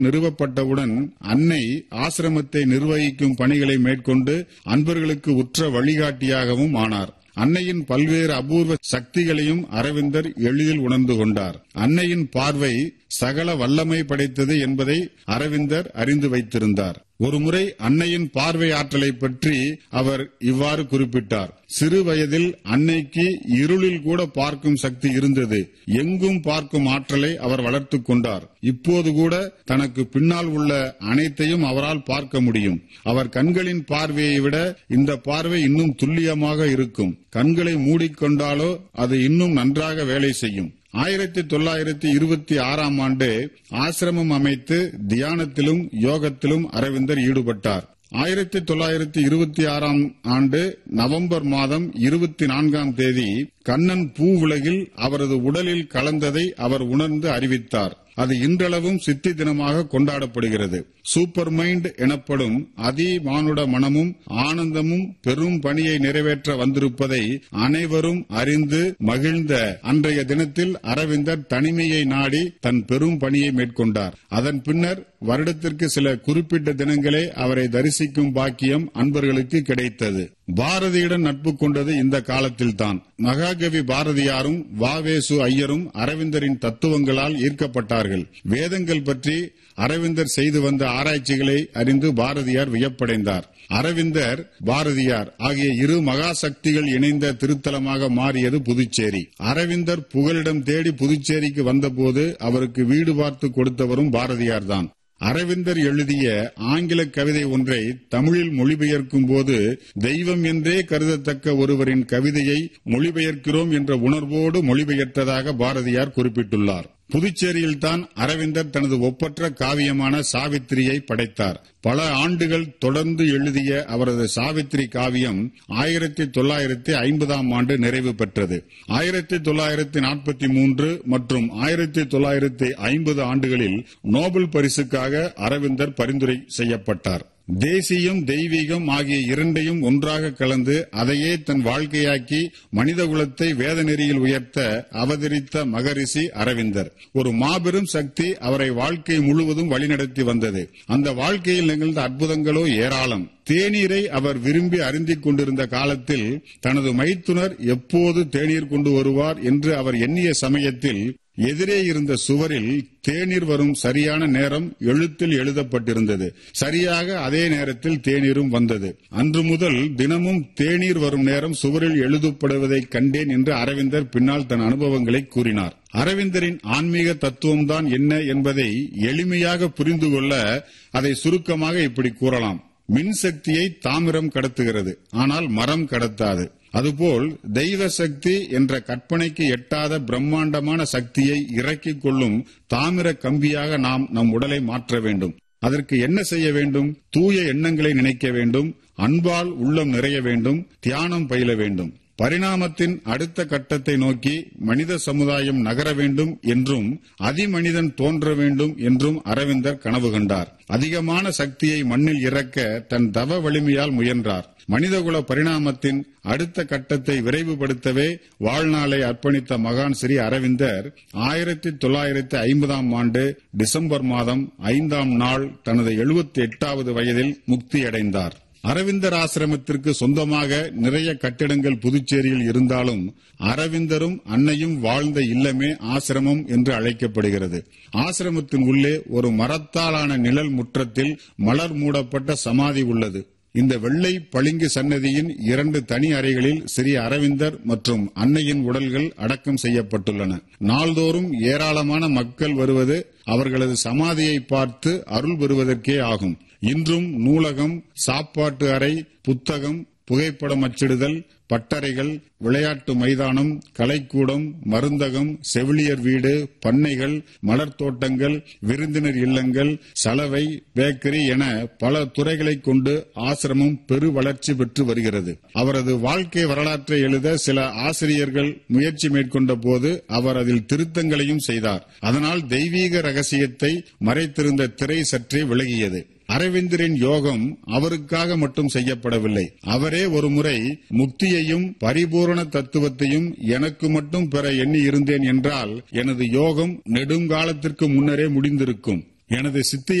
நிறுவப்பட்டவுடன் அன்னை ஆசிரமத்தை நிர்வகிக்கும் பணிகளை மேற்கொண்டு அன்பர்களுக்கு உற்ற வழிகாட்டியாகவும் ஆனார் அன்னையின் பல்வேறு அபூர்வ சக்திகளையும் அரவிந்தர் எளிதில் உணர்ந்து கொண்டார் அன்னையின் பார்வை சகல வல்லமை படைத்தது என்பதை அரவிந்தர் அறிந்து வைத்திருந்தார் ஒருமுறை அன்னையின் பார்வை ஆற்றலை பற்றி அவர் இவ்வாறு குறிப்பிட்டார் சிறு வயதில் அன்னைக்கு இருளில் கூட பார்க்கும் சக்தி இருந்தது எங்கும் பார்க்கும் ஆற்றலை அவர் வளர்த்துக் கொண்டார் இப்போது கூட தனக்கு பின்னால் உள்ள அனைத்தையும் அவரால் பார்க்க முடியும் அவர் கண்களின் பார்வையை விட இந்த பார்வை இன்னும் துல்லியமாக இருக்கும் கண்களை மூடிக்கொண்டாலோ அது இன்னும் நன்றாக வேலை செய்யும் ஆயிரத்தி தொள்ளாயிரத்தி இருபத்தி ஆறாம் ஆண்டு ஆசிரமம் அமைத்து தியானத்திலும் யோகத்திலும் அரவிந்தர் ஈடுபட்டார் ஆயிரத்தி தொள்ளாயிரத்தி இருபத்தி ஆறாம் ஆண்டு நவம்பர் மாதம் இருபத்தி நான்காம் தேதி கண்ணன் பூ உலகில் அவரது உடலில் கலந்ததை அவர் உணர்ந்து அறிவித்தார் அது இன்றளவும் சித்தி தினமாக கொண்டாடப்படுகிறது சூப்பர் மைண்ட் எனப்படும் அதி மானுட மனமும் ஆனந்தமும் பெரும் பணியை நிறைவேற்ற வந்திருப்பதை அனைவரும் அறிந்து மகிழ்ந்த அன்றைய தினத்தில் அரவிந்தர் தனிமையை நாடி தன் பெரும் பணியை மேற்கொண்டார் அதன் பின்னர் வருடத்திற்கு சில குறிப்பிட்ட தினங்களே அவரை தரிசிக்கும் பாக்கியம் அன்பர்களுக்கு கிடைத்தது பாரதியுடன் நட்பு கொண்டது இந்த காலத்தில்தான் மகாகவி பாரதியாரும் வாவேசு ஐயரும் அரவிந்தரின் தத்துவங்களால் ஈர்க்கப்பட்டார்கள் வேதங்கள் பற்றி அரவிந்தர் செய்து வந்த ஆராய்ச்சிகளை அறிந்து பாரதியார் வியப்படைந்தார் அரவிந்தர் பாரதியார் ஆகிய இரு மகா சக்திகள் இணைந்த திருத்தலமாக மாறியது புதுச்சேரி அரவிந்தர் புகலிடம் தேடி புதுச்சேரிக்கு வந்தபோது அவருக்கு வீடு பார்த்து கொடுத்தவரும் பாரதியார்தான் அரவிந்தர் எழுதிய ஆங்கில கவிதை ஒன்றை தமிழில் மொழிபெயர்க்கும் போது தெய்வம் என்றே கருதத்தக்க ஒருவரின் கவிதையை மொழிபெயர்க்கிறோம் என்ற உணர்வோடு மொழிபெயர்த்ததாக பாரதியார் குறிப்பிட்டுள்ளார் புதுச்சேரியில்தான் அரவிந்தர் தனது ஒப்பற்ற காவியமான சாவித்திரியை படைத்தார் பல ஆண்டுகள் தொடர்ந்து எழுதிய அவரது சாவித்திரி காவியம் ஆயிரத்தி தொள்ளாயிரத்தி ஐம்பதாம் ஆண்டு நிறைவு பெற்றது ஆயிரத்தி தொள்ளாயிரத்தி நாற்பத்தி மூன்று மற்றும் ஆயிரத்தி தொள்ளாயிரத்தி ஐம்பது ஆண்டுகளில் நோபல் பரிசுக்காக அரவிந்தர் பரிந்துரை செய்யப்பட்டார் தேசியம் தெய்வீகம் ஆகிய இரண்டையும் ஒன்றாக கலந்து அதையே தன் வாழ்க்கையாக்கி மனித குலத்தை வேத நெறியில் உயர்த்த அவதரித்த மகரிஷி அரவிந்தர் ஒரு மாபெரும் சக்தி அவரை வாழ்க்கை முழுவதும் வழிநடத்தி வந்தது அந்த வாழ்க்கையில் நிகழ்ந்த அற்புதங்களோ ஏராளம் தேநீரை அவர் விரும்பி அருந்திக் கொண்டிருந்த காலத்தில் தனது மைத்துனர் எப்போது தேநீர் கொண்டு வருவார் என்று அவர் எண்ணிய சமயத்தில் எதிரே இருந்த சுவரில் தேநீர் வரும் சரியான நேரம் எழுத்தில் எழுதப்பட்டிருந்தது சரியாக அதே நேரத்தில் தேநீரும் வந்தது அன்று முதல் தினமும் தேநீர் வரும் நேரம் சுவரில் எழுதப்படுவதைக் கண்டேன் என்று அரவிந்தர் பின்னால் தன் அனுபவங்களை கூறினார் அரவிந்தரின் ஆன்மீக தத்துவம்தான் என்ன என்பதை எளிமையாக புரிந்து கொள்ள அதை சுருக்கமாக இப்படி கூறலாம் மின்சக்தியை தாமிரம் கடத்துகிறது ஆனால் மரம் கடத்தாது அதுபோல் தெய்வ சக்தி என்ற கற்பனைக்கு எட்டாத பிரம்மாண்டமான சக்தியை இறக்கிக் கொள்ளும் தாமிர கம்பியாக நாம் நம் உடலை மாற்ற வேண்டும் அதற்கு என்ன செய்ய வேண்டும் தூய எண்ணங்களை நினைக்க வேண்டும் அன்பால் உள்ளம் நிறைய வேண்டும் தியானம் பயில வேண்டும் பரிணாமத்தின் அடுத்த கட்டத்தை நோக்கி மனித சமுதாயம் நகர வேண்டும் என்றும் அதிமனிதன் தோன்ற வேண்டும் என்றும் அரவிந்தர் கனவு கண்டார் அதிகமான சக்தியை மண்ணில் இறக்க தன் தவ வலிமையால் முயன்றார் மனிதகுல பரிணாமத்தின் அடுத்த கட்டத்தை விரைவுபடுத்தவே வாழ்நாளை அர்ப்பணித்த மகான் ஸ்ரீ அரவிந்தர் ஆயிரத்தி தொள்ளாயிரத்தி ஐம்பதாம் ஆண்டு டிசம்பர் மாதம் ஐந்தாம் நாள் தனது எழுபத்தி எட்டாவது வயதில் முக்தியடைந்தார் அரவிந்தர் ஆசிரமத்திற்கு சொந்தமாக நிறைய கட்டிடங்கள் புதுச்சேரியில் இருந்தாலும் அரவிந்தரும் அன்னையும் வாழ்ந்த இல்லமே ஆசிரமம் என்று அழைக்கப்படுகிறது ஆசிரமத்தின் உள்ளே ஒரு மரத்தாலான நிழல் முற்றத்தில் மலர் மூடப்பட்ட சமாதி உள்ளது இந்த வெள்ளை பளிங்கு சன்னதியின் இரண்டு தனி அறைகளில் ஸ்ரீ அரவிந்தர் மற்றும் அன்னையின் உடல்கள் அடக்கம் செய்யப்பட்டுள்ளன நாள்தோறும் ஏராளமான மக்கள் வருவது அவர்களது சமாதியை பார்த்து அருள் பெறுவதற்கே ஆகும் இன்றும் நூலகம் சாப்பாட்டு அறை புத்தகம் புகைப்படம் அச்சிடுதல் பட்டறைகள் விளையாட்டு மைதானம் கலைக்கூடம் மருந்தகம் செவிலியர் வீடு பண்ணைகள் மலர் தோட்டங்கள் விருந்தினர் இல்லங்கள் சலவை பேக்கரி என பல துறைகளை கொண்டு ஆசிரமம் பெரு வளர்ச்சி பெற்று வருகிறது அவரது வாழ்க்கை வரலாற்றை எழுத சில ஆசிரியர்கள் முயற்சி மேற்கொண்ட போது அவர் அதில் திருத்தங்களையும் செய்தார் அதனால் தெய்வீக ரகசியத்தை மறைத்திருந்த திரை சற்றே விலகியது அரவிந்தரின் யோகம் அவருக்காக மட்டும் செய்யப்படவில்லை அவரே ஒருமுறை முக்தியையும் பரிபூரண தத்துவத்தையும் எனக்கு மட்டும் பெற எண்ணி இருந்தேன் என்றால் எனது யோகம் நெடுங்காலத்திற்கு முன்னரே முடிந்திருக்கும் எனது சித்தி